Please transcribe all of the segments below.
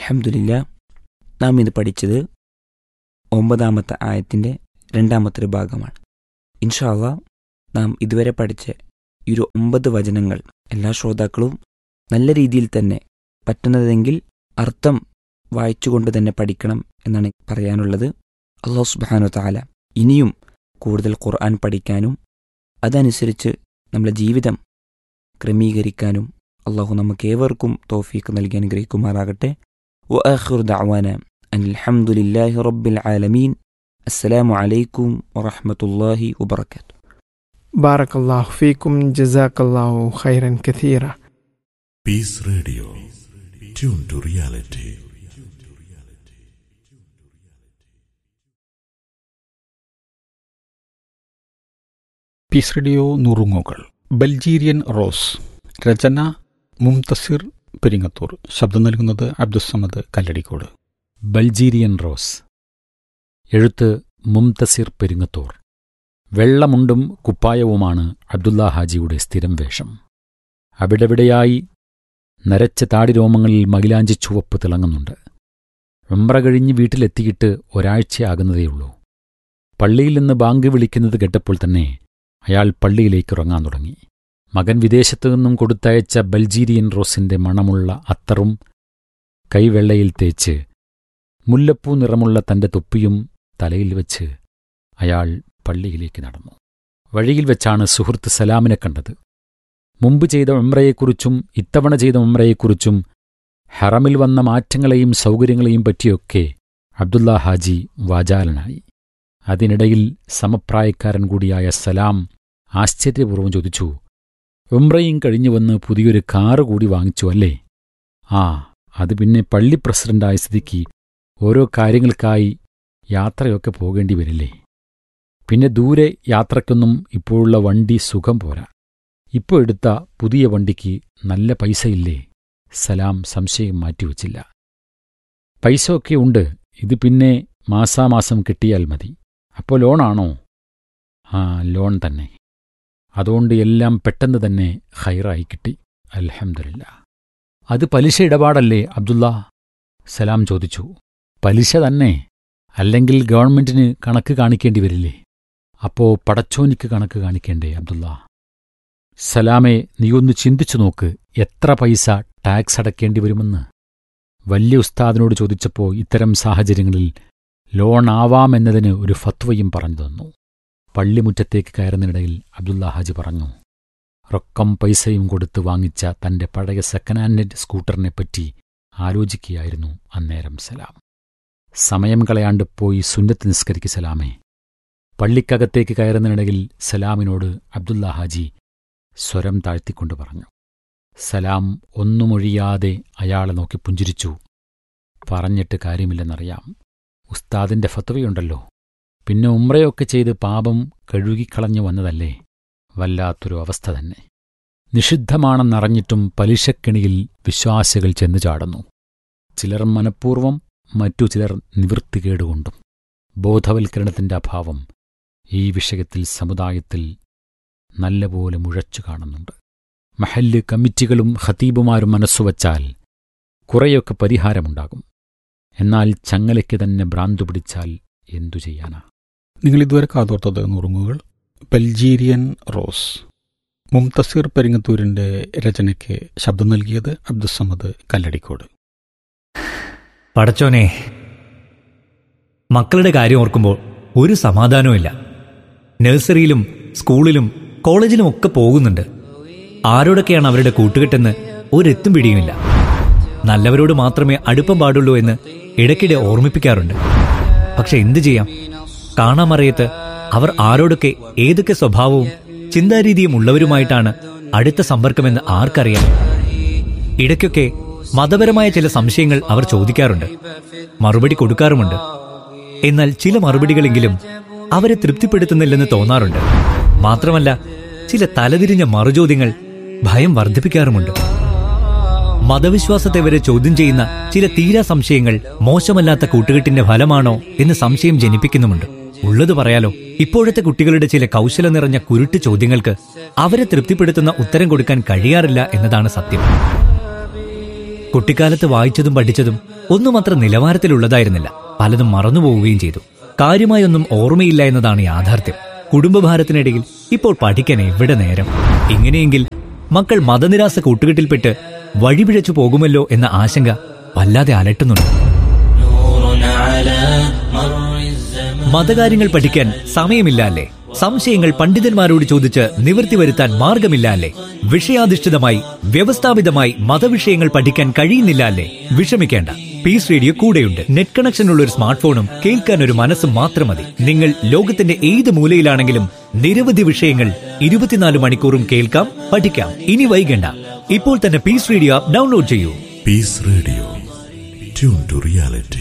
അലഹമുല്ല നാം ഇത് പഠിച്ചത് ഒമ്പതാമത്തെ ആയത്തിൻ്റെ രണ്ടാമത്തെ ഒരു ഭാഗമാണ് ഇൻഷാല്ല നാം ഇതുവരെ പഠിച്ച ഈ ഒരു ഒമ്പത് വചനങ്ങൾ എല്ലാ ശ്രോതാക്കളും നല്ല രീതിയിൽ തന്നെ പറ്റുന്നതെങ്കിൽ അർത്ഥം വായിച്ചുകൊണ്ട് തന്നെ പഠിക്കണം എന്നാണ് പറയാനുള്ളത് അള്ളാഹു സുബാനു താല ഇനിയും കൂടുതൽ ഖുർആൻ പഠിക്കാനും അതനുസരിച്ച് നമ്മുടെ ജീവിതം ക്രമീകരിക്കാനും അള്ളാഹു നമുക്ക് ഏവർക്കും തോഫീക്ക് നൽകി അനുഗ്രഹിക്കുമാറാകട്ടെ وآخر دعوانا أن الحمد لله رب العالمين السلام عليكم ورحمة الله وبركاته بارك الله فيكم جزاك الله خيرا كثيرا Peace Radio. Tune to reality. Peace radio നുറുങ്ങുകൾ ബൽജീരിയൻ റോസ് രചന മുംതസിർ പെരിങ്ങത്തൂർ ശബ്ദം നൽകുന്നത് അബ്ദുസമദ് കല്ലടിക്കോട് ബൾജീരിയൻ റോസ് എഴുത്ത് മുംതസിർ പെരുങ്ങത്തൂർ വെള്ളമുണ്ടും കുപ്പായവുമാണ് അബ്ദുള്ള ഹാജിയുടെ സ്ഥിരം വേഷം അവിടെവിടെയായി നരച്ച താടിരോമങ്ങളിൽ മൈലാഞ്ചി ചുവപ്പ് തിളങ്ങുന്നുണ്ട് ഉംറ കഴിഞ്ഞ് വീട്ടിലെത്തിയിട്ട് ഒരാഴ്ചയാകുന്നതേയുള്ളൂ പള്ളിയിൽ നിന്ന് ബാങ്ക് വിളിക്കുന്നത് കേട്ടപ്പോൾ തന്നെ അയാൾ പള്ളിയിലേക്ക് ഇറങ്ങാൻ തുടങ്ങി മകൻ വിദേശത്തു നിന്നും കൊടുത്തയച്ച ബൽജീരിയൻ റോസിന്റെ മണമുള്ള അത്തറും കൈവെള്ളയിൽ തേച്ച് മുല്ലപ്പൂ നിറമുള്ള തന്റെ തൊപ്പിയും തലയിൽ വെച്ച് അയാൾ പള്ളിയിലേക്ക് നടന്നു വഴിയിൽ വെച്ചാണ് സുഹൃത്ത് സലാമിനെ കണ്ടത് മുമ്പ് ചെയ്ത ഉംറയെക്കുറിച്ചും ഇത്തവണ ചെയ്ത ഉംറയെക്കുറിച്ചും ഹറമിൽ വന്ന മാറ്റങ്ങളെയും സൗകര്യങ്ങളെയും പറ്റിയൊക്കെ അബ്ദുള്ള ഹാജി വാചാലനായി അതിനിടയിൽ സമപ്രായക്കാരൻ കൂടിയായ സലാം ആശ്ചര്യപൂർവ്വം ചോദിച്ചു ഉംറയും കഴിഞ്ഞു വന്ന് പുതിയൊരു കാറ് കൂടി വാങ്ങിച്ചു അല്ലേ ആ അത് പിന്നെ പള്ളി പ്രസിഡന്റായ സ്ഥിതിക്ക് ഓരോ കാര്യങ്ങൾക്കായി യാത്രയൊക്കെ പോകേണ്ടി വരില്ലേ പിന്നെ ദൂരെ യാത്രയ്ക്കൊന്നും ഇപ്പോഴുള്ള വണ്ടി സുഖം പോരാ ഇപ്പോൾ എടുത്ത പുതിയ വണ്ടിക്ക് നല്ല പൈസയില്ലേ സലാം സംശയം മാറ്റിവച്ചില്ല പൈസ ഒക്കെ ഉണ്ട് ഇത് പിന്നെ മാസാമാസം കിട്ടിയാൽ മതി അപ്പോൾ ലോണാണോ ആ ലോൺ തന്നെ അതുകൊണ്ട് എല്ലാം പെട്ടെന്ന് തന്നെ ഹൈറായി കിട്ടി അൽഹംദുലില്ല അത് പലിശ ഇടപാടല്ലേ അബ്ദുള്ള സലാം ചോദിച്ചു പലിശ തന്നെ അല്ലെങ്കിൽ ഗവൺമെന്റിന് കണക്ക് കാണിക്കേണ്ടി വരില്ലേ അപ്പോ പടച്ചോനിക്ക് കണക്ക് കാണിക്കേണ്ടേ അബ്ദുള്ള സലാമെ നീയൊന്ന് ചിന്തിച്ചു നോക്ക് എത്ര പൈസ ടാക്സ് അടയ്ക്കേണ്ടി വരുമെന്ന് വലിയ ഉസ്താദിനോട് ചോദിച്ചപ്പോ ഇത്തരം സാഹചര്യങ്ങളിൽ ലോൺ ആവാമെന്നതിന് ഒരു ഫത്വയും പറഞ്ഞു തന്നു പള്ളിമുറ്റത്തേക്ക് കയറുന്നതിനിടയിൽ അബ്ദുള്ള ഹാജി പറഞ്ഞു റൊക്കം പൈസയും കൊടുത്ത് വാങ്ങിച്ച തന്റെ പഴയ സെക്കൻഡ് ഹാൻഡ് സ്കൂട്ടറിനെപ്പറ്റി ആലോചിക്കുകയായിരുന്നു അന്നേരം സലാം സമയം കളയാണ്ട് പോയി സുന്നത്ത് നിസ്കരിക്ക് സലാമേ പള്ളിക്കകത്തേക്ക് കയറുന്നതിനിടയിൽ സലാമിനോട് അബ്ദുള്ള ഹാജി സ്വരം താഴ്ത്തിക്കൊണ്ട് പറഞ്ഞു സലാം ഒന്നുമൊഴിയാതെ അയാളെ നോക്കി പുഞ്ചിരിച്ചു പറഞ്ഞിട്ട് കാര്യമില്ലെന്നറിയാം ഉസ്താദിന്റെ ഫത്വയുണ്ടല്ലോ പിന്നെ ഉമ്രയൊക്കെ ചെയ്ത് പാപം കഴുകിക്കളഞ്ഞു വന്നതല്ലേ വല്ലാത്തൊരു അവസ്ഥ തന്നെ നിഷിദ്ധമാണെന്നറിഞ്ഞിട്ടും പലിശക്കെണിയിൽ വിശ്വാസികൾ ചെന്നു ചാടുന്നു ചിലർ മനഃപൂർവ്വം മറ്റു ചിലർ നിവൃത്തികേടുകൊണ്ടും ബോധവൽക്കരണത്തിന്റെ അഭാവം ഈ വിഷയത്തിൽ സമുദായത്തിൽ നല്ലപോലെ മുഴച്ചു കാണുന്നുണ്ട് മഹല്ല് കമ്മിറ്റികളും ഖതീബുമാരും മനസ്സുവച്ചാൽ കുറെയൊക്കെ പരിഹാരമുണ്ടാകും എന്നാൽ ചങ്ങലയ്ക്ക് തന്നെ ഭ്രാന്തു പിടിച്ചാൽ എന്തു ചെയ്യാനാ നിങ്ങൾ ഇതുവരെ കാതോർത്തത് നുറുങ്ങുകൾ ബൽജീരിയൻ റോസ് മുംതസിർ പെരിങ്ങത്തൂരിന്റെ രചനയ്ക്ക് ശബ്ദം നൽകിയത് അബ്ദുസമദ് കല്ലടിക്കോട് പടച്ചോനെ മക്കളുടെ കാര്യം ഓർക്കുമ്പോൾ ഒരു സമാധാനവുമില്ല നഴ്സറിയിലും സ്കൂളിലും കോളേജിലും ഒക്കെ പോകുന്നുണ്ട് ആരോടൊക്കെയാണ് അവരുടെ കൂട്ടുകെട്ടെന്ന് ഒരെത്തും പിടിയുമില്ല നല്ലവരോട് മാത്രമേ അടുപ്പം പാടുള്ളൂ എന്ന് ഇടയ്ക്കിടെ ഓർമ്മിപ്പിക്കാറുണ്ട് പക്ഷെ എന്തു ചെയ്യാം കാണാമറിയത്ത് അവർ ആരോടൊക്കെ ഏതൊക്കെ സ്വഭാവവും ചിന്താരീതിയും ഉള്ളവരുമായിട്ടാണ് അടുത്ത സമ്പർക്കമെന്ന് ആർക്കറിയാം ഇടയ്ക്കൊക്കെ മതപരമായ ചില സംശയങ്ങൾ അവർ ചോദിക്കാറുണ്ട് മറുപടി കൊടുക്കാറുമുണ്ട് എന്നാൽ ചില മറുപടികളെങ്കിലും അവരെ തൃപ്തിപ്പെടുത്തുന്നില്ലെന്ന് തോന്നാറുണ്ട് മാത്രമല്ല ചില തലതിരിഞ്ഞ മറുചോദ്യങ്ങൾ ഭയം വർദ്ധിപ്പിക്കാറുമുണ്ട് മതവിശ്വാസത്തെ വരെ ചോദ്യം ചെയ്യുന്ന ചില തീരാ സംശയങ്ങൾ മോശമല്ലാത്ത കൂട്ടുകെട്ടിന്റെ ഫലമാണോ എന്ന് സംശയം ജനിപ്പിക്കുന്നുമുണ്ട് ഉള്ളത് പറയാലോ ഇപ്പോഴത്തെ കുട്ടികളുടെ ചില കൗശലം നിറഞ്ഞ കുരുട്ട് ചോദ്യങ്ങൾക്ക് അവരെ തൃപ്തിപ്പെടുത്തുന്ന ഉത്തരം കൊടുക്കാൻ കഴിയാറില്ല എന്നതാണ് സത്യം കുട്ടിക്കാലത്ത് വായിച്ചതും പഠിച്ചതും ഒന്നും അത്ര നിലവാരത്തിലുള്ളതായിരുന്നില്ല പലതും മറന്നുപോവുകയും ചെയ്തു കാര്യമായൊന്നും ഓർമ്മയില്ല എന്നതാണ് യാഥാർത്ഥ്യം കുടുംബഭാരത്തിനിടയിൽ ഇപ്പോൾ പഠിക്കാൻ എവിടെ നേരം ഇങ്ങനെയെങ്കിൽ മക്കൾ മതനിരാസ കൂട്ടുകെട്ടിൽപ്പെട്ട് വഴിപിഴച്ചു പോകുമല്ലോ എന്ന ആശങ്ക വല്ലാതെ അലട്ടുന്നുണ്ട് മതകാര്യങ്ങൾ പഠിക്കാൻ സമയമില്ല അല്ലേ സംശയങ്ങൾ പണ്ഡിതന്മാരോട് ചോദിച്ച് നിവൃത്തി വരുത്താൻ മാർഗമില്ല അല്ലേ വിഷയാധിഷ്ഠിതമായി വ്യവസ്ഥാപിതമായി മതവിഷയങ്ങൾ പഠിക്കാൻ കഴിയുന്നില്ല അല്ലേ വിഷമിക്കേണ്ട പീസ് റേഡിയോ കൂടെയുണ്ട് നെറ്റ് കണക്ഷൻ ഉള്ള ഒരു സ്മാർട്ട് ഫോണും കേൾക്കാൻ ഒരു മനസ്സും മാത്രം മതി നിങ്ങൾ ലോകത്തിന്റെ ഏത് മൂലയിലാണെങ്കിലും നിരവധി വിഷയങ്ങൾ ഇരുപത്തിനാല് മണിക്കൂറും കേൾക്കാം പഠിക്കാം ഇനി വൈകണ്ട ഇപ്പോൾ തന്നെ പീസ് റേഡിയോ ആപ്പ് ഡൗൺലോഡ് ചെയ്യൂ Peace Radio. Tune to reality.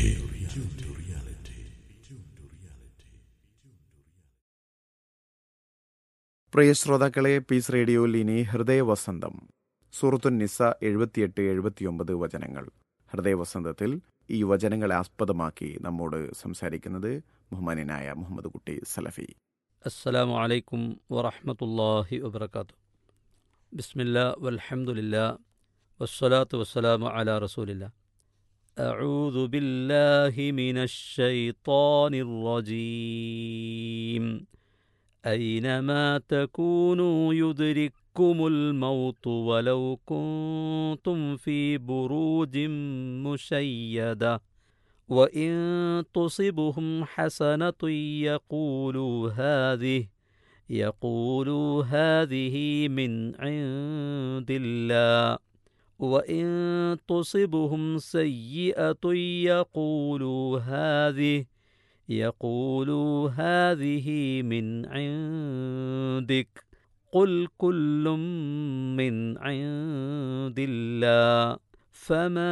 പ്രിയ ശ്രോതാക്കളെ പീസ് റേഡിയോയിൽ ഇനി ഹൃദയവസന്തം സൂറത്തുൻ നിസ എഴുപത്തിയെട്ട് എഴുപത്തിയൊമ്പത് വചനങ്ങൾ ഹൃദയവസന്തത്തിൽ ഈ വചനങ്ങളെ ആസ്പദമാക്കി നമ്മോട് സംസാരിക്കുന്നത് ബഹുമാനായ മുഹമ്മദ് കുട്ടി സലഫി السلام عليكم ورحمة الله وبركاته بسم الله والحمد لله والصلاة والسلام على رسول الله أعوذ بالله من الشيطان الرجيم أينما تكونوا يدرككم الموت ولو كنتم في بروج مشيده وإن تصبهم حسنة يقولوا هذه يقولوا هذه من عند الله وإن تصبهم سيئة يقولوا هذه يقولوا هذه من عندك قل كل من عند الله فما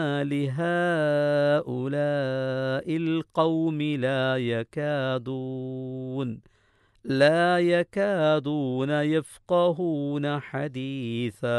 لهؤلاء القوم لا يكادون لا يكادون يفقهون حديثا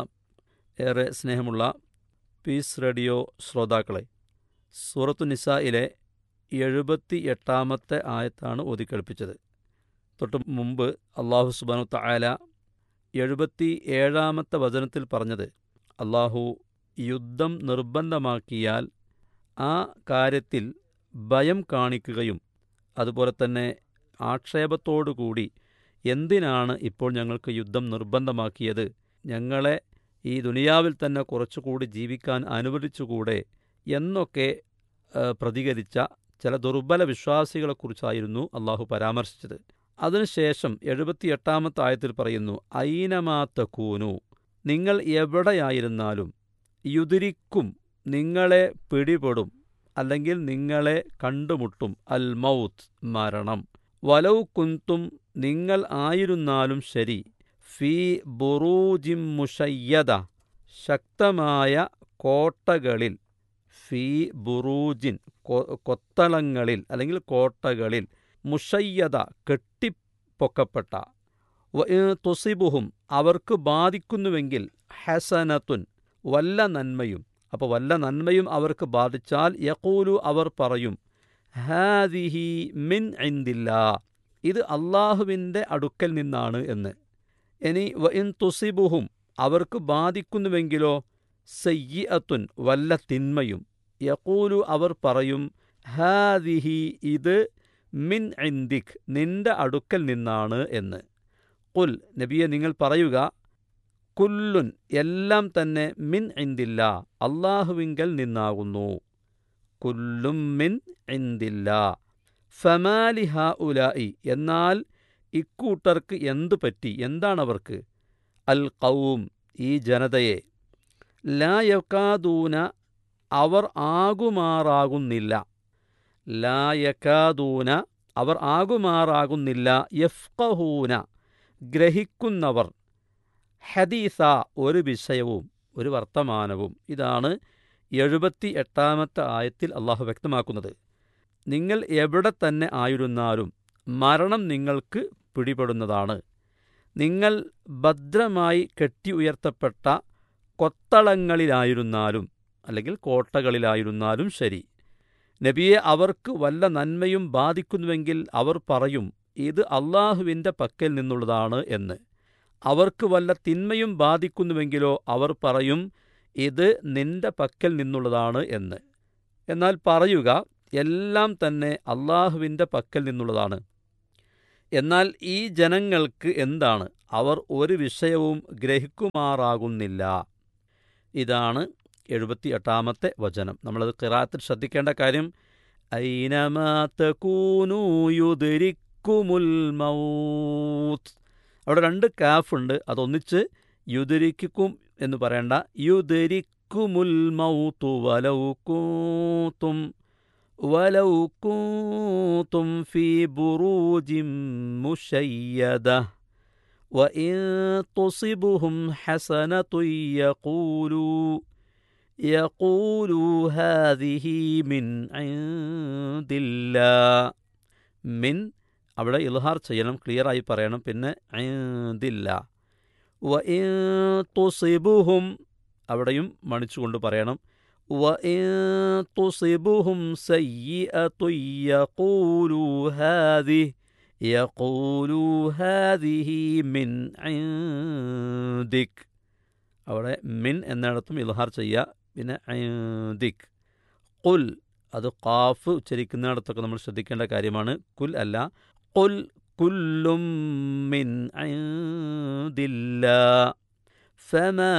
ഏറെ സ്നേഹമുള്ള പീസ് റേഡിയോ ശ്രോതാക്കളെ സൂറത്തു നിസായിലെ എഴുപത്തി എട്ടാമത്തെ ആയത്താണ് ഓതിക്കേൾപ്പിച്ചത് തൊട്ട് മുമ്പ് അള്ളാഹു സുബാനു തആല എഴുപത്തി ഏഴാമത്തെ വചനത്തിൽ പറഞ്ഞത് അള്ളാഹു യുദ്ധം നിർബന്ധമാക്കിയാൽ ആ കാര്യത്തിൽ ഭയം കാണിക്കുകയും അതുപോലെ തന്നെ ആക്ഷേപത്തോടുകൂടി എന്തിനാണ് ഇപ്പോൾ ഞങ്ങൾക്ക് യുദ്ധം നിർബന്ധമാക്കിയത് ഞങ്ങളെ ഈ ദുനിയാവിൽ തന്നെ കുറച്ചുകൂടി ജീവിക്കാൻ അനുവദിച്ചുകൂടെ എന്നൊക്കെ ആ, പ്രതികരിച്ച ചില ദുർബല വിശ്വാസികളെക്കുറിച്ചായിരുന്നു അള്ളാഹു പരാമർശിച്ചത് അതിനുശേഷം എഴുപത്തിയെട്ടാമത്തെ ആയത്തിൽ പറയുന്നു ഐനമാത്തക്കൂനു നിങ്ങൾ എവിടെയായിരുന്നാലും യുതിരിക്കും നിങ്ങളെ പിടിപെടും അല്ലെങ്കിൽ നിങ്ങളെ കണ്ടുമുട്ടും അൽ മൗത്ത് മരണം വലൗ കുന്തും നിങ്ങൾ ആയിരുന്നാലും ശരി ഫി ബുറൂജിം മുഷയ്യത ശക്തമായ കോട്ടകളിൽ ഫി ബുറൂജിൻ കൊ- കൊത്തളങ്ങളിൽ അല്ലെങ്കിൽ കോട്ടകളിൽ മുഷയ്യത കെട്ടിപ്പൊക്കപ്പെട്ട വ ഇൻ തുസിബുഹും അവർക്ക് ബാധിക്കുന്നുവെങ്കിൽ ഹസനത്തുൻ വല്ല നന്മയും അപ്പോൾ വല്ല നന്മയും അവർക്ക് ബാധിച്ചാൽ യക്കൂലു അവർ പറയും ഹാദിഹി മിൻ ഇന്ദില്ലാ ഇത് അള്ളാഹുവിൻ്റെ അടുക്കൽ നിന്നാണ് എന്ന് ഇനി വ ഇൻ തുസിബുഹും അവർക്ക് ബാധിക്കുന്നുവെങ്കിലോ സയ്യിഅത്തുൻ വല്ല തിന്മയും യക്കൂലു അവർ പറയും ഹാദിഹി ഇത് മിൻ ഇന്ദിക് നിന്റെ അടുക്കൽ നിന്നാണ് എന്ന് കുൽ നബിയെ നിങ്ങൾ പറയുക കുല്ലുൻ എല്ലാം തന്നെ മിൻ ഇന്ദില്ല അള്ളാഹുവിങ്കൽ നിന്നാകുന്നു കുല്ലും മിൻ ഇന്ദില്ല ഫമാലിഹ ഉലായി എന്നാൽ ഇക്കൂട്ടർക്ക് എന്തു പറ്റി എന്താണവർക്ക് അൽ കൗം ഈ ജനതയെ ലായക്കാദൂന അവർ ആകുമാറാകുന്നില്ല ലായക്കാദൂന അവർ ആകുമാറാകുന്നില്ല യഫ്കഹൂന ഗ്രഹിക്കുന്നവർ ഹദീസ ഒരു വിഷയവും ഒരു വർത്തമാനവും ഇതാണ് എഴുപത്തി എട്ടാമത്തെ ആയത്തിൽ അള്ളാഹു വ്യക്തമാക്കുന്നത് നിങ്ങൾ എവിടെ തന്നെ ആയിരുന്നാലും മരണം നിങ്ങൾക്ക് പിടിപെടുന്നതാണ് നിങ്ങൾ ഭദ്രമായി കെട്ടി ഉയർത്തപ്പെട്ട കൊത്തളങ്ങളിലായിരുന്നാലും അല്ലെങ്കിൽ കോട്ടകളിലായിരുന്നാലും ശരി നബിയെ അവർക്ക് വല്ല നന്മയും ബാധിക്കുന്നുവെങ്കിൽ അവർ പറയും ഇത് അള്ളാഹുവിൻ്റെ പക്കൽ നിന്നുള്ളതാണ് എന്ന് അവർക്ക് വല്ല തിന്മയും ബാധിക്കുന്നുവെങ്കിലോ അവർ പറയും ഇത് നിന്റെ പക്കൽ നിന്നുള്ളതാണ് എന്ന് എന്നാൽ പറയുക എല്ലാം തന്നെ അള്ളാഹുവിൻ്റെ പക്കൽ നിന്നുള്ളതാണ് എന്നാൽ ഈ ജനങ്ങൾക്ക് എന്താണ് അവർ ഒരു വിഷയവും ഗ്രഹിക്കുമാറാകുന്നില്ല ഇതാണ് എഴുപത്തി എട്ടാമത്തെ വചനം നമ്മളത് കിറാത്തിൽ ശ്രദ്ധിക്കേണ്ട കാര്യം ഐനമാതകൂനുയുദരിക്കുമുൽ മൗത്ത് അവിടെ രണ്ട് കാഫ് ഉണ്ട് അതൊന്നിച്ച് യുദരിക്കും എന്ന് പറയേണ്ട യുദരിക്കുമുൽ മൗത്തു വലൗക്കൂത്തും വലൗക്കൂത്തും ഫി ബുറൂജിം മുഷയ്യദ وإن تصبهم حسنة يقولوا يقولوا هذه من عند الله من അവിടെ ഇൽഹാർ ചെയ്യണം ക്ലിയറായി പറയണം പിന്നെ ഐന്ദില്ല വ തുസിബുഹും അവിടെയും മണിച്ചുകൊണ്ട് പറയണം വ തുസിബുഹും സയ്യിഅതു യഖൂലു ഹാദിഹി يقولوا هذه من عندك അവിടെ മിൻ എന്നിടത്തും ഇൽഹാർ ചെയ്യുക പിന്നെ ഐന്ദിക് കുൽ അത് കാഫ് ഉച്ചരിക്കുന്നിടത്തൊക്കെ നമ്മൾ ശ്രദ്ധിക്കേണ്ട കാര്യമാണ് കുൽ അല്ല കുൽ കുല്ലും മിൻ ഐന്ദില്ലാ فما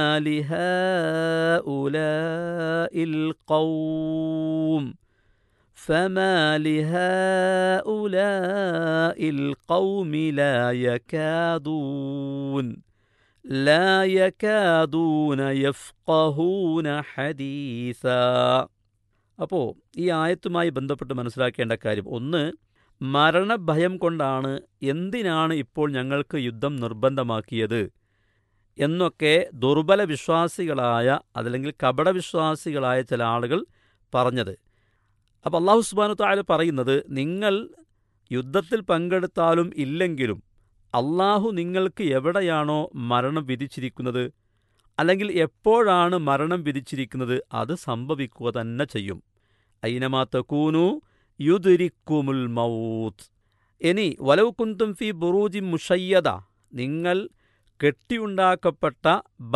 لهؤلاء القوم فما لهؤلاء القوم لا يكادون لا يكادون يفقهون حديثا അപ്പോൾ ഈ ആയത്തുമായി ബന്ധപ്പെട്ട് മനസ്സിലാക്കേണ്ട കാര്യം ഒന്ന് മരണഭയം കൊണ്ടാണ് എന്തിനാണ് ഇപ്പോൾ ഞങ്ങൾക്ക് യുദ്ധം നിർബന്ധമാക്കിയത് എന്നൊക്കെ ദുർബല വിശ്വാസികളായ അതല്ലെങ്കിൽ കപടവിശ്വാസികളായ ചില ആളുകൾ പറഞ്ഞത് അപ്പോൾ അള്ളാഹു സുബാനു താല പറയുന്നത് നിങ്ങൾ യുദ്ധത്തിൽ പങ്കെടുത്താലും ഇല്ലെങ്കിലും അള്ളാഹു നിങ്ങൾക്ക് എവിടെയാണോ മരണം വിധിച്ചിരിക്കുന്നത് അല്ലെങ്കിൽ എപ്പോഴാണ് മരണം വിധിച്ചിരിക്കുന്നത് അത് സംഭവിക്കുക തന്നെ ചെയ്യും ഐനമാത്ത കൂനു യുദുരിക്കുമുൽ മൗത്ത് ഇനി വലവ് കുന്തും ഫി ബുറൂജി മുഷയ്യത നിങ്ങൾ കെട്ടിയുണ്ടാക്കപ്പെട്ട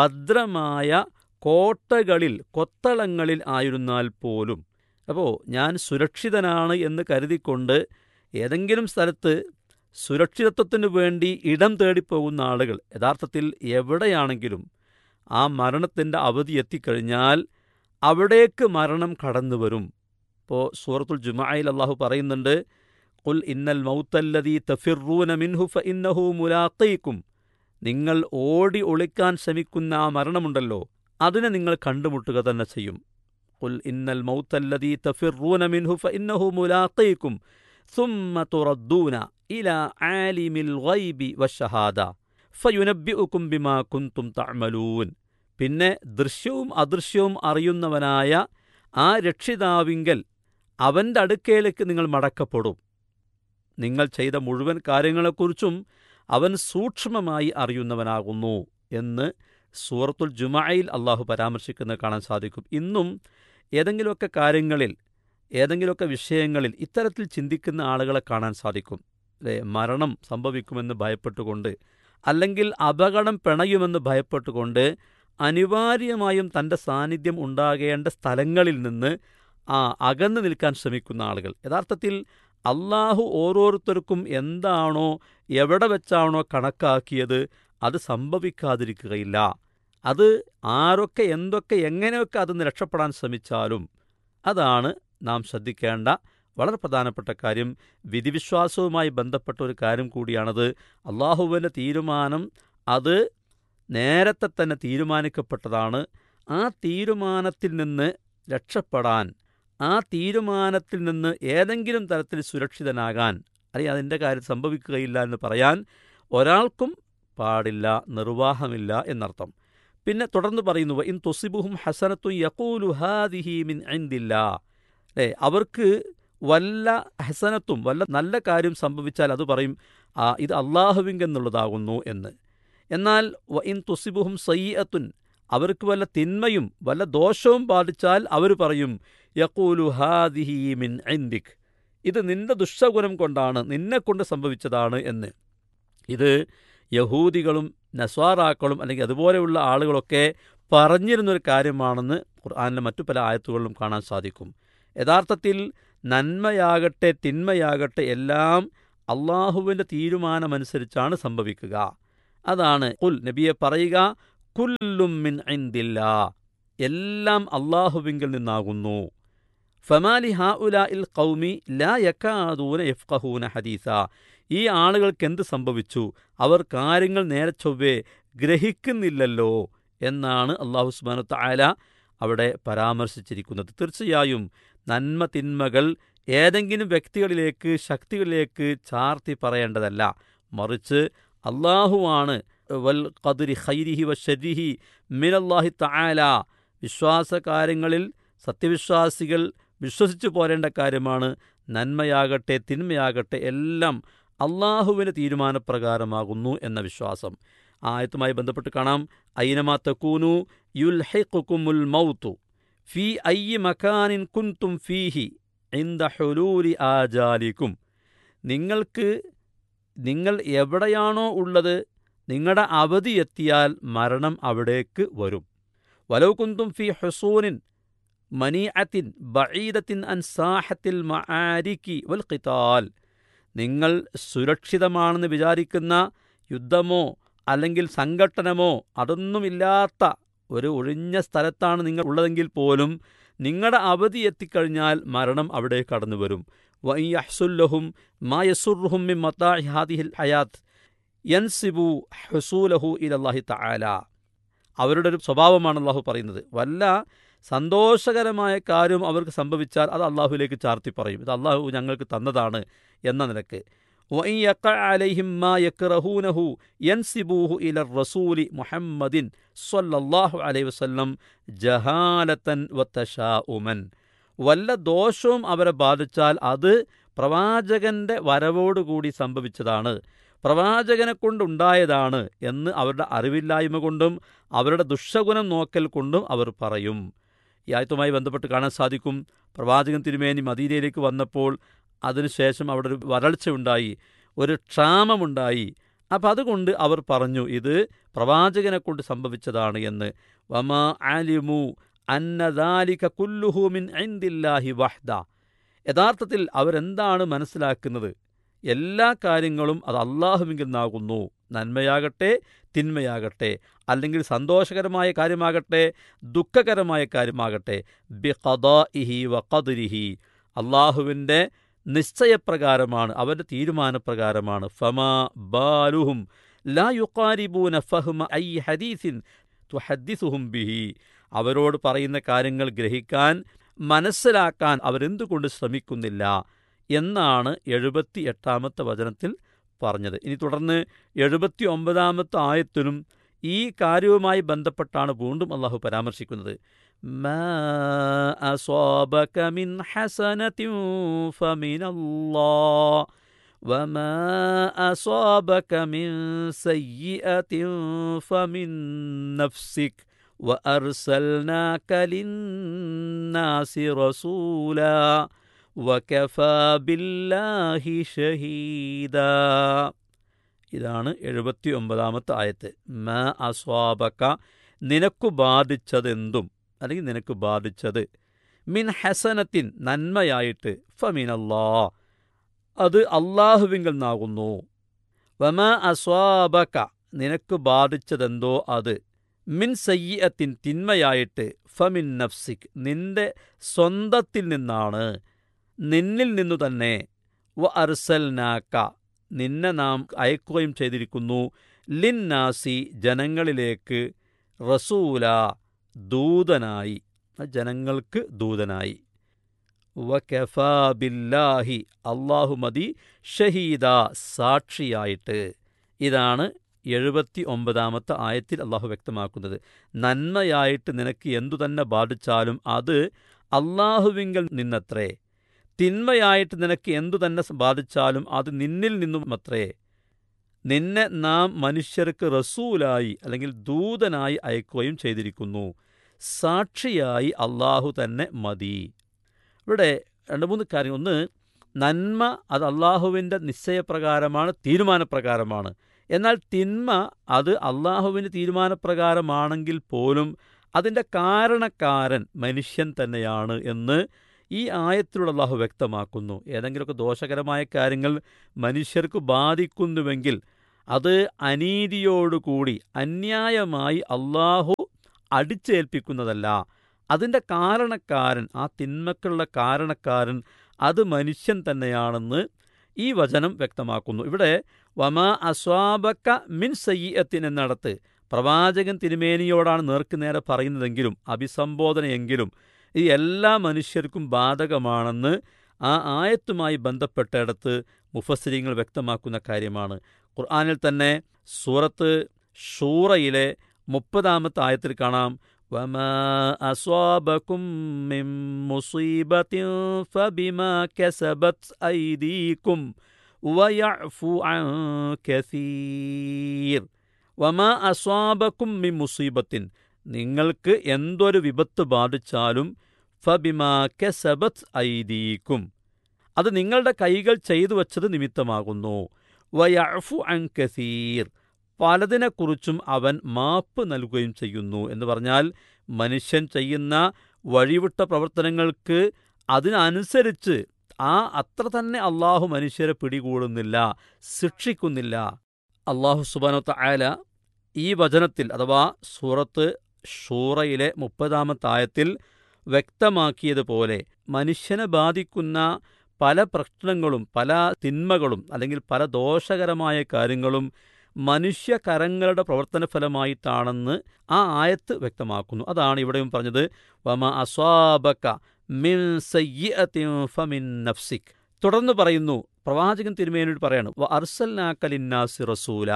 ഭദ്രമായ കോട്ടകളിൽ കൊത്തളങ്ങളിൽ ആയിരുന്നാൽ പോലും അപ്പോൾ ഞാൻ സുരക്ഷിതനാണ് എന്ന് കരുതിക്കൊണ്ട് ഏതെങ്കിലും സ്ഥലത്ത് സുരക്ഷിതത്വത്തിന് വേണ്ടി ഇടം തേടിപ്പോകുന്ന ആളുകൾ യഥാർത്ഥത്തിൽ എവിടെയാണെങ്കിലും ആ മരണത്തിൻ്റെ അവധി എത്തിക്കഴിഞ്ഞാൽ അവിടേക്ക് മരണം കടന്നു വരും ഇപ്പോൾ സൂറത്തുൽ ജുമായിൽ അള്ളാഹു പറയുന്നുണ്ട് കുൽ ഇന്നൽ മൗത്തല്ലതി തഫിറൂന മിൻഹു ഫ ഇന്നഹു മുലാത്തയിക്കും നിങ്ങൾ ഓടി ഒളിക്കാൻ ശ്രമിക്കുന്ന ആ മരണമുണ്ടല്ലോ അതിനെ നിങ്ങൾ കണ്ടുമുട്ടുക തന്നെ ചെയ്യും قل إن الموت الذي تفرون منه فإنه ملاقيكم ثم تردون إلى عالم الغيب والشهادة فينبئكم بما كنتم تعملون പിന്നെ ദൃശ്യവും അദൃശ്യവും അറിയുന്നവനായ ആ രക്ഷിതാവിങ്കൽ അവൻ്റെ അടുക്കലേക്ക് നിങ്ങൾ മടക്കപ്പെടും നിങ്ങൾ ചെയ്ത മുഴുവൻ കാര്യങ്ങളെക്കുറിച്ചും അവൻ സൂക്ഷ്മമായി അറിയുന്നവനാകുന്നു എന്ന് സൂറത്തുൽ ജുമായിൽ അള്ളാഹു പരാമർശിക്കുന്നത് കാണാൻ സാധിക്കും ഇന്നും ഏതെങ്കിലുമൊക്കെ കാര്യങ്ങളിൽ ഏതെങ്കിലുമൊക്കെ വിഷയങ്ങളിൽ ഇത്തരത്തിൽ ചിന്തിക്കുന്ന ആളുകളെ കാണാൻ സാധിക്കും അല്ലേ മരണം സംഭവിക്കുമെന്ന് ഭയപ്പെട്ടുകൊണ്ട് അല്ലെങ്കിൽ അപകടം പിണയുമെന്ന് ഭയപ്പെട്ടുകൊണ്ട് അനിവാര്യമായും തൻ്റെ സാന്നിധ്യം ഉണ്ടാകേണ്ട സ്ഥലങ്ങളിൽ നിന്ന് ആ അകന്നു നിൽക്കാൻ ശ്രമിക്കുന്ന ആളുകൾ യഥാർത്ഥത്തിൽ അള്ളാഹു ഓരോരുത്തർക്കും എന്താണോ എവിടെ വെച്ചാണോ കണക്കാക്കിയത് അത് സംഭവിക്കാതിരിക്കുകയില്ല അത് ആരൊക്കെ എന്തൊക്കെ എങ്ങനെയൊക്കെ അതിന് രക്ഷപ്പെടാൻ ശ്രമിച്ചാലും അതാണ് നാം ശ്രദ്ധിക്കേണ്ട വളരെ പ്രധാനപ്പെട്ട കാര്യം വിധിവിശ്വാസവുമായി ബന്ധപ്പെട്ട ഒരു കാര്യം കൂടിയാണത് അള്ളാഹുവിൻ്റെ തീരുമാനം അത് നേരത്തെ തന്നെ തീരുമാനിക്കപ്പെട്ടതാണ് ആ തീരുമാനത്തിൽ നിന്ന് രക്ഷപ്പെടാൻ ആ തീരുമാനത്തിൽ നിന്ന് ഏതെങ്കിലും തരത്തിൽ സുരക്ഷിതനാകാൻ അല്ലെങ്കിൽ അതിൻ്റെ കാര്യം സംഭവിക്കുകയില്ല എന്ന് പറയാൻ ഒരാൾക്കും പാടില്ല നിർവാഹമില്ല എന്നർത്ഥം പിന്നെ തുടർന്ന് പറയുന്നു ഇൻ തൊസിബുഹും ഹസനത്തു യക്കൂലു ഹാദിഹി മിൻ ഐന്ദില്ല അല്ലേ അവർക്ക് വല്ല ഹസനത്തും വല്ല നല്ല കാര്യം സംഭവിച്ചാൽ അത് പറയും ആ ഇത് അള്ളാഹുവിങ്കെന്നുള്ളതാകുന്നു എന്ന് എന്നാൽ വ ഇൻ തുസിബുഹും സയ്യത്തുൻ അവർക്ക് വല്ല തിന്മയും വല്ല ദോഷവും ബാധിച്ചാൽ അവർ പറയും യക്കൂലു ഹാദിഹി മിൻ ഐന്ദിക് ഇത് നിന്റെ ദുഷ്ടഗുണം കൊണ്ടാണ് നിന്നെക്കൊണ്ട് സംഭവിച്ചതാണ് എന്ന് ഇത് യഹൂദികളും നസ്വാറാക്കളും അല്ലെങ്കിൽ അതുപോലെയുള്ള ആളുകളൊക്കെ പറഞ്ഞിരുന്നൊരു കാര്യമാണെന്ന് ഖുർആാനിലെ മറ്റു പല ആയത്തുകളിലും കാണാൻ സാധിക്കും യഥാർത്ഥത്തിൽ നന്മയാകട്ടെ തിന്മയാകട്ടെ എല്ലാം അള്ളാഹുവിൻ്റെ തീരുമാനമനുസരിച്ചാണ് സംഭവിക്കുക അതാണ് കുൽ നബിയെ പറയുക കുല്ലും മിൻ ഇന്ദില്ല എല്ലാം അള്ളാഹുവിങ്കിൽ നിന്നാകുന്നു ഫമാലി ഹാ ഉല ഇൽ കൗമി ലാ യക്കാദൂന യഫ്കഹൂന ഹദീസ ഈ ആളുകൾക്ക് എന്ത് സംഭവിച്ചു അവർ കാര്യങ്ങൾ നേരെ ചൊവ്വേ ഗ്രഹിക്കുന്നില്ലല്ലോ എന്നാണ് അള്ളാഹു സുബാനു താല അവിടെ പരാമർശിച്ചിരിക്കുന്നത് തീർച്ചയായും നന്മ തിന്മകൾ ഏതെങ്കിലും വ്യക്തികളിലേക്ക് ശക്തികളിലേക്ക് ചാർത്തി പറയേണ്ടതല്ല മറിച്ച് അള്ളാഹുവാണ് വൽ ഖദുരി ഖൈരിഹി വ ഷരിഹി മിനല്ലാഹി തആല വിശ്വാസകാര്യങ്ങളിൽ സത്യവിശ്വാസികൾ വിശ്വസിച്ചു പോരേണ്ട കാര്യമാണ് നന്മയാകട്ടെ തിന്മയാകട്ടെ എല്ലാം അള്ളാഹുവിൻ്റെ തീരുമാനപ്രകാരമാകുന്നു എന്ന വിശ്വാസം ആയത്തുമായി ബന്ധപ്പെട്ട് കാണാം ഐനമാ തക്കൂനു യുൽഹിഖുക്കുമുൽ മൗത്തു ഫി അയ്യി മക്കാനിൻ കുന്തും ഫീഹി ഇന്ദ ഹുലൂരി ആജാലിക്കും നിങ്ങൾക്ക് നിങ്ങൾ എവിടെയാണോ ഉള്ളത് നിങ്ങളുടെ അവധി എത്തിയാൽ മരണം അവിടേക്ക് വരും വലൗ കുന്തും ഫി ഹുസൂനിൻ മനീഅത്തിൻ ബഈദത്തിൻ അൻ സാഹത്തിൽ മആരിക്കി വൽ ഖിതാൽ നിങ്ങൾ സുരക്ഷിതമാണെന്ന് വിചാരിക്കുന്ന യുദ്ധമോ അല്ലെങ്കിൽ സംഘട്ടനമോ അതൊന്നുമില്ലാത്ത ഒരു ഒഴിഞ്ഞ സ്ഥലത്താണ് നിങ്ങൾ ഉള്ളതെങ്കിൽ പോലും നിങ്ങളുടെ അവധി എത്തിക്കഴിഞ്ഞാൽ മരണം അവിടെ കടന്നു വരും വയ്യഹ്സുല്ലഹും മായസുർഹും മിൻ മത്താഇ ഹാദിഹിൽ ഹയാത്ത് യൻസിബു ഹുസൂലഹു ഇലല്ലാഹി തആല അവരുടെ ഒരു സ്വഭാവമാണ് അള്ളാഹു പറയുന്നത് വല്ല സന്തോഷകരമായ കാര്യം അവർക്ക് സംഭവിച്ചാൽ അത് അള്ളാഹുലേക്ക് ചാർത്തി പറയും ഇത് അള്ളാഹു ഞങ്ങൾക്ക് തന്നതാണ് എന്ന നിലക്ക് وإن يقع عليهم ما يكرهونه ينسبوه إلى الرسول محمد صلى الله عليه وسلم جهالة وتشاؤما വല്ല ദോഷവും അവരെ ബാധിച്ചാൽ അത് പ്രവാചകന്റെ വരവോടുകൂടി സംഭവിച്ചതാണ് പ്രവാചകനെ കൊണ്ടുണ്ടായതാണ് എന്ന് അവരുടെ അറിവില്ലായ്മ കൊണ്ടും അവരുടെ ദുഷഗുണം നോക്കൽ കൊണ്ടും അവർ പറയും ഈ ആയത്തുമായി ബന്ധപ്പെട്ട് കാണാൻ സാധിക്കും പ്രവാചകൻ തിരുമേനി മദീനയിലേക്ക് വന്നപ്പോൾ അതിനുശേഷം അവിടെ ഒരു വരൾച്ച ഉണ്ടായി ഒരു ക്ഷാമമുണ്ടായി അപ്പം അതുകൊണ്ട് അവർ പറഞ്ഞു ഇത് പ്രവാചകനെ കൊണ്ട് സംഭവിച്ചതാണ് എന്ന് വമാ ആലിമു അന്നദാലിക കുല്ലുഹുമിൻ ഐന്ദില്ലാഹി വഹ്ദ യഥാർത്ഥത്തിൽ അവരെന്താണ് മനസ്സിലാക്കുന്നത് എല്ലാ കാര്യങ്ങളും അത് അള്ളാഹുവിങ്കിൽ നിന്നാകുന്നു നന്മയാകട്ടെ തിന്മയാകട്ടെ അല്ലെങ്കിൽ സന്തോഷകരമായ കാര്യമാകട്ടെ ദുഃഖകരമായ കാര്യമാകട്ടെ ബി ഖദാഇഹി വ ഖദരിഹി അള്ളാഹുവിൻ്റെ നിശ്ചയപ്രകാരമാണ് അവൻ്റെ തീരുമാനപ്രകാരമാണ് ഫമാ ബാലുഹും ലാ യുക്കാരിബൂന ഫഹ്മ ഐ ഹദീസിൻ തുഹദ്ദിസുഹും ബിഹി അവരോട് പറയുന്ന കാര്യങ്ങൾ ഗ്രഹിക്കാൻ മനസ്സിലാക്കാൻ അവരെന്തുകൊണ്ട് ശ്രമിക്കുന്നില്ല എന്നാണ് എഴുപത്തി എട്ടാമത്തെ വചനത്തിൽ പറഞ്ഞത് ഇനി തുടർന്ന് എഴുപത്തി ഒമ്പതാമത്തെ ആയത്തിനും ഈ കാര്യവുമായി ബന്ധപ്പെട്ടാണ് വീണ്ടും അള്ളാഹു പരാമർശിക്കുന്നത് ما أصابك من حسنة فمن الله وما أصابك من سيئة فمن نفسك وأرسلناك للناس رسولا وكفى بالله شهيدا ഇതാണ് എഴുപത്തി ഒമ്പതാമത്തെ ആയത്ത് മ അസ്വാബക്ക നിനക്കു ബാധിച്ചതെന്തും അല്ലെങ്കിൽ നിനക്ക് ബാധിച്ചത് മിൻ ഹസനത്തിൻ നന്മയായിട്ട് ഫമിനല്ലാ അത് അള്ളാഹുവിങ്കിൽ നിന്നാകുന്നു വമ അസ്വാബക നിനക്ക് ബാധിച്ചതെന്തോ അത് മിൻ സയ്യത്തിൻ തിന്മയായിട്ട് ഫമിൻ നഫ്സിക് നിന്റെ സ്വന്തത്തിൽ നിന്നാണ് നിന്നിൽ നിന്നു തന്നെ വ അർസൽനാക്ക നിന്നെ നാം അയക്കുകയും ചെയ്തിരിക്കുന്നു ലിന്നാസി ജനങ്ങളിലേക്ക് റസൂല ദൂതനായി ജനങ്ങൾക്ക് ദൂതനായി വകഫാ ബില്ലാഹി അള്ളാഹു മതി ഷഹീദ സാക്ഷിയായിട്ട് ഇതാണ് എഴുപത്തി ഒമ്പതാമത്തെ ആയത്തിൽ അള്ളാഹു വ്യക്തമാക്കുന്നത് നന്മയായിട്ട് നിനക്ക് എന്തു തന്നെ ബാധിച്ചാലും അത് അള്ളാഹുവിങ്കൽ നിന്നത്രേ തിന്മയായിട്ട് നിനക്ക് എന്തു തന്നെ ബാധിച്ചാലും അത് നിന്നിൽ നിന്നുമത്രേ നിന്നെ നാം മനുഷ്യർക്ക് റസൂലായി അല്ലെങ്കിൽ ദൂതനായി അയക്കുകയും ചെയ്തിരിക്കുന്നു സാക്ഷിയായി അള്ളാഹു തന്നെ മതി ഇവിടെ രണ്ട് മൂന്ന് കാര്യം ഒന്ന് നന്മ അത് അള്ളാഹുവിൻ്റെ നിശ്ചയപ്രകാരമാണ് തീരുമാനപ്രകാരമാണ് എന്നാൽ തിന്മ അത് അള്ളാഹുവിൻ്റെ തീരുമാനപ്രകാരമാണെങ്കിൽ പോലും അതിൻ്റെ കാരണക്കാരൻ മനുഷ്യൻ തന്നെയാണ് എന്ന് ഈ ആയത്തിലൂടെ അള്ളാഹു വ്യക്തമാക്കുന്നു ഏതെങ്കിലുമൊക്കെ ദോഷകരമായ കാര്യങ്ങൾ മനുഷ്യർക്ക് ബാധിക്കുന്നുവെങ്കിൽ അത് അനീതിയോടുകൂടി അന്യായമായി അള്ളാഹു അടിച്ചേൽപ്പിക്കുന്നതല്ല അതിൻ്റെ കാരണക്കാരൻ ആ തിന്മക്കുള്ള കാരണക്കാരൻ അത് മനുഷ്യൻ തന്നെയാണെന്ന് ഈ വചനം വ്യക്തമാക്കുന്നു ഇവിടെ വമാ അസ്വാബക്ക മിൻ സയ്യത്തിൻ എന്നിടത്ത് പ്രവാചകൻ തിരുമേനിയോടാണ് നേർക്കുനേരെ പറയുന്നതെങ്കിലും അഭിസംബോധനയെങ്കിലും ഈ എല്ലാ മനുഷ്യർക്കും ബാധകമാണെന്ന് ആ ആയത്തുമായി ബന്ധപ്പെട്ടിടത്ത് മുഫസ്സിരിങ്ങൾ വ്യക്തമാക്കുന്ന കാര്യമാണ് ഖുർആനിൽ തന്നെ സൂറത്ത് ഷൂറയിലെ മുപ്പതാമത്തെ ആയത്തിൽ കാണാം وما أصابكم من مصيبة فبما كسبت أيديكم ويعفو عن كثير വമാ അസ്വാബക്കും മി മുസീബത്തിൻ നിങ്ങൾക്ക് എന്തൊരു വിപത്ത് ബാധിച്ചാലും ഫബിമാ കെസബത്ത് ഐദീക്കും അത് നിങ്ങളുടെ കൈകൾ ചെയ്തു വച്ചത് നിമിത്തമാകുന്നു വയഫു അൻ കസീർ പലതിനെക്കുറിച്ചും അവൻ മാപ്പ് നൽകുകയും ചെയ്യുന്നു എന്ന് പറഞ്ഞാൽ മനുഷ്യൻ ചെയ്യുന്ന വഴിവിട്ട പ്രവർത്തനങ്ങൾക്ക് അതിനനുസരിച്ച് ആ അത്ര തന്നെ അള്ളാഹു മനുഷ്യരെ പിടികൂടുന്നില്ല ശിക്ഷിക്കുന്നില്ല അള്ളാഹു സുബാനത്ത ആല ഈ വചനത്തിൽ അഥവാ സൂറത്ത് ഷൂറയിലെ മുപ്പതാമത്തെ ആയത്തിൽ വ്യക്തമാക്കിയതുപോലെ മനുഷ്യനെ ബാധിക്കുന്ന പല പ്രശ്നങ്ങളും പല തിന്മകളും അല്ലെങ്കിൽ പല ദോഷകരമായ കാര്യങ്ങളും മനുഷ്യകരങ്ങളുടെ പ്രവർത്തന ഫലമായിട്ടാണെന്ന് ആ ആയത്ത് വ്യക്തമാക്കുന്നു അതാണ് ഇവിടെയും പറഞ്ഞത് വമ അസ്വാബക്ക മിൻ സയ്യിഅത്തിൻ ഫമിൻ നഫ്സിക് തുടർന്ന് പറയുന്നു പ്രവാചകൻ തിരുമേനോട് പറയാണ് വ അർസൽനാക്കലിന്നാസി റസൂല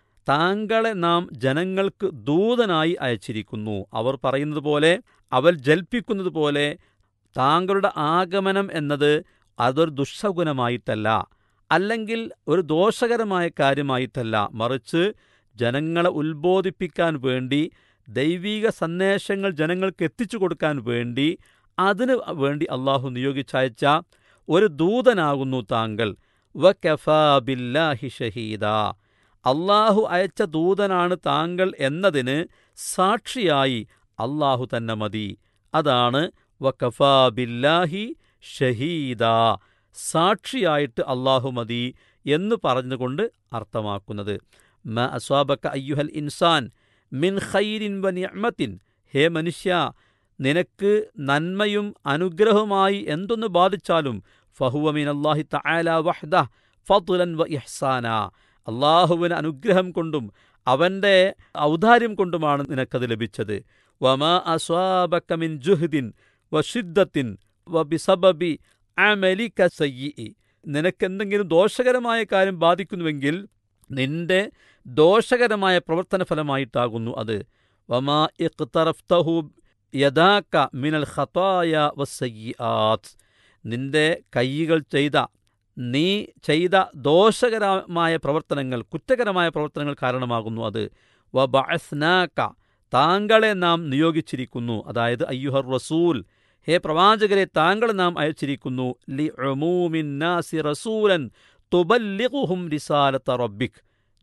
താങ്കളെ നാം ജനങ്ങൾക്ക് ദൂതനായി അയച്ചിരിക്കുന്നു അവർ പറയുന്നത് പോലെ അവർ ജൽപ്പിക്കുന്നത് പോലെ താങ്കളുടെ ആഗമനം എന്നത് അതൊരു ദുഷ്ടഗുണമായിട്ടല്ല അല്ലെങ്കിൽ ഒരു ദോഷകരമായ കാര്യമായിട്ടല്ല മറിച്ച് ജനങ്ങളെ ഉത്ബോധിപ്പിക്കാൻ വേണ്ടി ദൈവിക സന്ദേശങ്ങൾ ജനങ്ങൾക്ക് എത്തിച്ചു കൊടുക്കാൻ വേണ്ടി അതിന് വേണ്ടി അള്ളാഹു നിയോഗിച്ചയച്ച ഒരു ദൂതനാകുന്നു താങ്കൾ വ ബില്ലാഹി ഷഹീദ അള്ളാഹു അയച്ച ദൂതനാണ് താങ്കൾ എന്നതിന് സാക്ഷിയായി അള്ളാഹു തന്നെ മതി അതാണ് വ ബില്ലാഹി ഷഹീദ സാക്ഷിയായിട്ട് അള്ളാഹു മതി എന്ന് പറഞ്ഞുകൊണ്ട് അർത്ഥമാക്കുന്നത് മ അസ്വാബക്ക അയ്യുഹൽ ഇൻസാൻ മിൻ ഖൈരിൻ വ നിഅ്മത്തിൻ ഹേ മനുഷ്യ നിനക്ക് നന്മയും അനുഗ്രഹവുമായി എന്തൊന്ന് ബാധിച്ചാലും ഫഹുവ മിൻ അള്ളാഹി തആല വഹ്ദ ഫضലൻ വ ഇഹ്സാന അള്ളാഹുവിന് അനുഗ്രഹം കൊണ്ടും അവൻ്റെ ഔദാര്യം കൊണ്ടുമാണ് നിനക്കത് ലഭിച്ചത് വമാ അസ്വാബക്ക മിൻ ജുഹ്ദിൻ വ ഷിദ്ദത്തിൻ വ ബിസബബി അമലിക സയ്യി നിനക്കെന്തെങ്കിലും ദോഷകരമായ കാര്യം ബാധിക്കുന്നുവെങ്കിൽ നിന്റെ ദോഷകരമായ പ്രവർത്തന ഫലമായിട്ടാകുന്നു അത് വമാ ഇഖ്തറഫ്തഹു യദാക്ക മിനൽ ഖതായ വസയ്യാത്ത് നിന്റെ കൈകൾ ചെയ്ത നീ ചെയ്ത ദോഷകരമായ പ്രവർത്തനങ്ങൾ കുറ്റകരമായ പ്രവർത്തനങ്ങൾ കാരണമാകുന്നു അത് വ ബഅസ്നാക്ക താങ്കളെ നാം നിയോഗിച്ചിരിക്കുന്നു അതായത് അയ്യുഹർ റസൂൽ ഹേ പ്രവാചകരെ താങ്കളെ നാം അയച്ചിരിക്കുന്നു ലി നാസി റസൂലൻ തുബല്ലിഖുഹും റിസാലത്ത റബ്ബിക്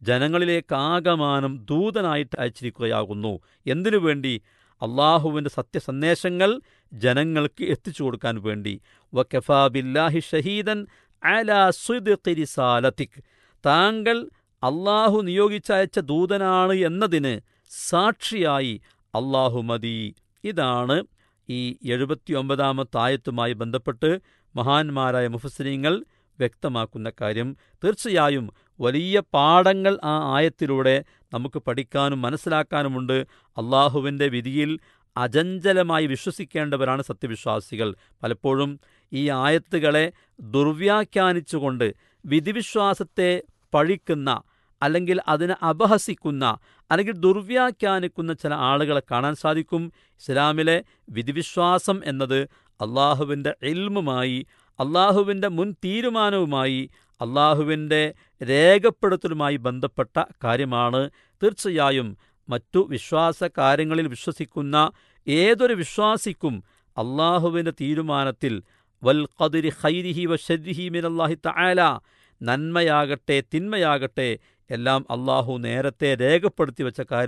ജനങ്ങളിലേക്കാകമാനം ദൂതനായിട്ട് അയച്ചിരിക്കുകയാകുന്നു എന്തിനു വേണ്ടി അള്ളാഹുവിൻ്റെ സത്യസന്ദേശങ്ങൾ ജനങ്ങൾക്ക് എത്തിച്ചു കൊടുക്കാൻ വേണ്ടി വക്കഫാ ബില്ലാഹി ഷഹീദൻ അലാ സുദ്ഖി റിസാലത്തിക് താങ്കൾ അള്ളാഹു നിയോഗിച്ചയച്ച ദൂതനാണ് എന്നതിന് സാക്ഷിയായി അള്ളാഹു മതി ഇതാണ് ഈ എഴുപത്തിയൊമ്പതാമത്തെ ആയത്തുമായി ബന്ധപ്പെട്ട് മഹാന്മാരായ മുഫസ്രീങ്ങൾ വ്യക്തമാക്കുന്ന കാര്യം തീർച്ചയായും വലിയ പാഠങ്ങൾ ആ ആയത്തിലൂടെ നമുക്ക് പഠിക്കാനും മനസ്സിലാക്കാനുമുണ്ട് അള്ളാഹുവിൻ്റെ വിധിയിൽ അചഞ്ചലമായി വിശ്വസിക്കേണ്ടവരാണ് സത്യവിശ്വാസികൾ പലപ്പോഴും ഈ ആയത്തുകളെ ദുർവ്യാഖ്യാനിച്ചുകൊണ്ട് വിധിവിശ്വാസത്തെ പഴിക്കുന്ന അല്ലെങ്കിൽ അതിനെ അപഹസിക്കുന്ന അല്ലെങ്കിൽ ദുർവ്യാഖ്യാനിക്കുന്ന ചില ആളുകളെ കാണാൻ സാധിക്കും ഇസ്ലാമിലെ വിധിവിശ്വാസം എന്നത് അള്ളാഹുവിൻ്റെ എൽമുമായി അള്ളാഹുവിൻ്റെ മുൻ തീരുമാനവുമായി അള്ളാഹുവിൻ്റെ രേഖപ്പെടുത്തലുമായി ബന്ധപ്പെട്ട കാര്യമാണ് തീർച്ചയായും മറ്റു വിശ്വാസ കാര്യങ്ങളിൽ വിശ്വസിക്കുന്ന ഏതൊരു വിശ്വാസിക്കും അള്ളാഹുവിൻ്റെ തീരുമാനത്തിൽ വൽ ഖദിരി ഖൈരിഹി വ ഷരിഹി മിനല്ലാഹി തആല നന്മയാകട്ടെ തിന്മയാകട്ടെ എല്ലാം അള്ളാഹു നേരത്തെ രേഖപ്പെടുത്തി വെച്ച കാര്യം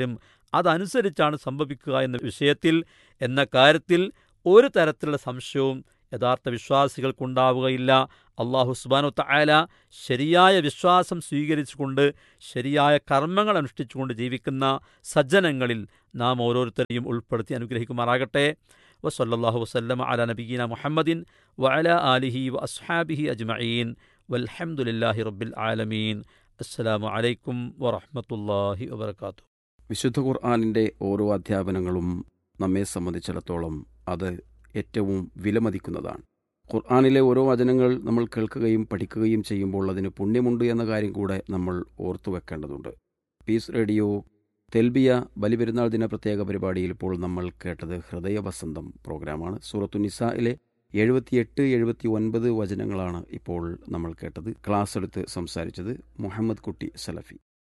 അതനുസരിച്ചാണ് സംഭവിക്കുക എന്ന വിഷയത്തിൽ എന്ന കാര്യത്തിൽ ഒരു തരത്തിലുള്ള സംശയവും യഥാർത്ഥ വിശ്വാസികൾക്കുണ്ടാവുകയില്ല അള്ളാഹു സുബാനു തആല ശരിയായ വിശ്വാസം സ്വീകരിച്ചുകൊണ്ട് ശരിയായ കർമ്മങ്ങൾ അനുഷ്ഠിച്ചുകൊണ്ട് ജീവിക്കുന്ന സജ്ജനങ്ങളിൽ നാം ഓരോരുത്തരെയും ഉൾപ്പെടുത്തി അനുഗ്രഹിക്കുമാറാകട്ടെ വസല്ലാഹു വസ്ലം അല നബീന മുഹമ്മദിൻ വഅല ആലിഹി വ അസ്ഹാബിഹി അജ്മഈൻ വൽഹംദുലില്ലാഹി റബ്ബിൽ ആലമീൻ അസ്സലാമു അലൈക്കും വറഹ്മത്തുള്ളാഹി വബർക്കാത്തു വിശുദ്ധ ഖുർആാനിൻ്റെ ഓരോ അധ്യാപനങ്ങളും നമ്മെ സംബന്ധിച്ചിടത്തോളം അത് ഏറ്റവും വിലമതിക്കുന്നതാണ് ഖുർആാനിലെ ഓരോ വചനങ്ങൾ നമ്മൾ കേൾക്കുകയും പഠിക്കുകയും ചെയ്യുമ്പോൾ അതിന് പുണ്യമുണ്ട് എന്ന കാര്യം കൂടെ നമ്മൾ ഓർത്തു വെക്കേണ്ടതുണ്ട് പീസ് റേഡിയോ തെൽബിയ ബലിപെരുന്നാൾ ദിന പ്രത്യേക പരിപാടിയിൽ ഇപ്പോൾ നമ്മൾ കേട്ടത് ഹൃദയവസന്തം പ്രോഗ്രാമാണ് സൂറത്തു നിസായിലെ എഴുപത്തിയെട്ട് എഴുപത്തി ഒൻപത് വചനങ്ങളാണ് ഇപ്പോൾ നമ്മൾ കേട്ടത് ക്ലാസ് എടുത്ത് സംസാരിച്ചത് മുഹമ്മദ് കുട്ടി സലഫി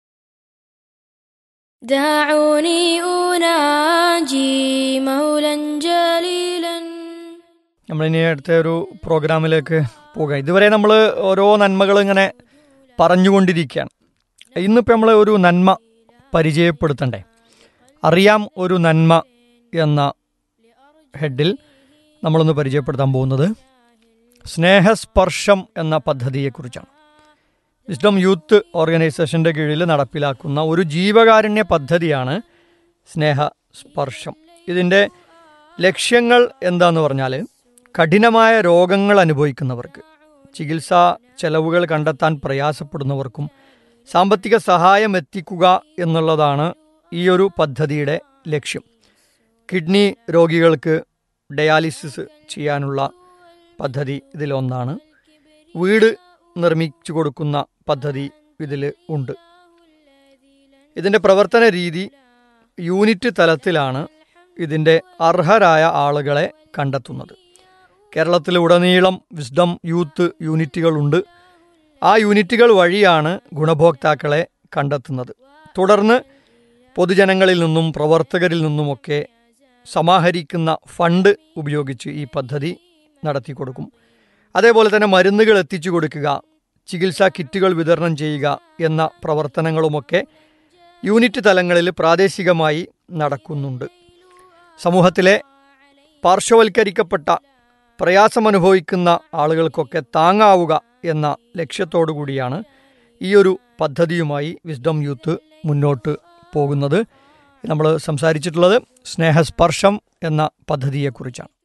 دعوني أناجي مولا جليلا നമ്മളിനി അടുത്ത ഒരു പ്രോഗ്രാമിലേക്ക് പോകാം ഇതുവരെ നമ്മൾ ഓരോ നന്മകൾ ഇങ്ങനെ പറഞ്ഞുകൊണ്ടിരിക്കുകയാണ് ഇന്നിപ്പോൾ നമ്മൾ ഒരു നന്മ പരിചയപ്പെടുത്തണ്ടേ അറിയാം ഒരു നന്മ എന്ന ഹെഡിൽ നമ്മളൊന്ന് പരിചയപ്പെടുത്താൻ പോകുന്നത് സ്നേഹസ്പർശം എന്ന പദ്ധതിയെക്കുറിച്ചാണ് വിസ്ഡം യൂത്ത് ഓർഗനൈസേഷൻ്റെ കീഴിൽ നടപ്പിലാക്കുന്ന ഒരു ജീവകാരുണ്യ പദ്ധതിയാണ് സ്നേഹസ്പർശം ഇതിൻ്റെ ലക്ഷ്യങ്ങൾ എന്താന്ന് പറഞ്ഞാൽ കഠിനമായ രോഗങ്ങൾ അനുഭവിക്കുന്നവർക്ക് ചികിത്സാ ചെലവുകൾ കണ്ടെത്താൻ പ്രയാസപ്പെടുന്നവർക്കും സാമ്പത്തിക സഹായം എത്തിക്കുക എന്നുള്ളതാണ് ഈ ഒരു പദ്ധതിയുടെ ലക്ഷ്യം കിഡ്നി രോഗികൾക്ക് ഡയാലിസിസ് ചെയ്യാനുള്ള പദ്ധതി ഇതിലൊന്നാണ് വീട് നിർമ്മിച്ചു കൊടുക്കുന്ന പദ്ധതി ഇതിൽ ഉണ്ട് ഇതിൻ്റെ പ്രവർത്തന രീതി യൂണിറ്റ് തലത്തിലാണ് ഇതിൻ്റെ അർഹരായ ആളുകളെ കണ്ടെത്തുന്നത് കേരളത്തിലുടനീളം വിസ്ഡം യൂത്ത് യൂണിറ്റുകളുണ്ട് ആ യൂണിറ്റുകൾ വഴിയാണ് ഗുണഭോക്താക്കളെ കണ്ടെത്തുന്നത് തുടർന്ന് പൊതുജനങ്ങളിൽ നിന്നും പ്രവർത്തകരിൽ നിന്നുമൊക്കെ സമാഹരിക്കുന്ന ഫണ്ട് ഉപയോഗിച്ച് ഈ പദ്ധതി നടത്തി കൊടുക്കും അതേപോലെ തന്നെ മരുന്നുകൾ എത്തിച്ചു കൊടുക്കുക ചികിത്സാ കിറ്റുകൾ വിതരണം ചെയ്യുക എന്ന പ്രവർത്തനങ്ങളുമൊക്കെ യൂണിറ്റ് തലങ്ങളിൽ പ്രാദേശികമായി നടക്കുന്നുണ്ട് സമൂഹത്തിലെ പാർശ്വവൽക്കരിക്കപ്പെട്ട പ്രയാസമനുഭവിക്കുന്ന ആളുകൾക്കൊക്കെ താങ്ങാവുക എന്ന ലക്ഷ്യത്തോടു കൂടിയാണ് ഈ ഒരു പദ്ധതിയുമായി വിസ്ഡം യൂത്ത് മുന്നോട്ട് പോകുന്നത് നമ്മൾ സംസാരിച്ചിട്ടുള്ളത് സ്നേഹസ്പർശം എന്ന പദ്ധതിയെക്കുറിച്ചാണ്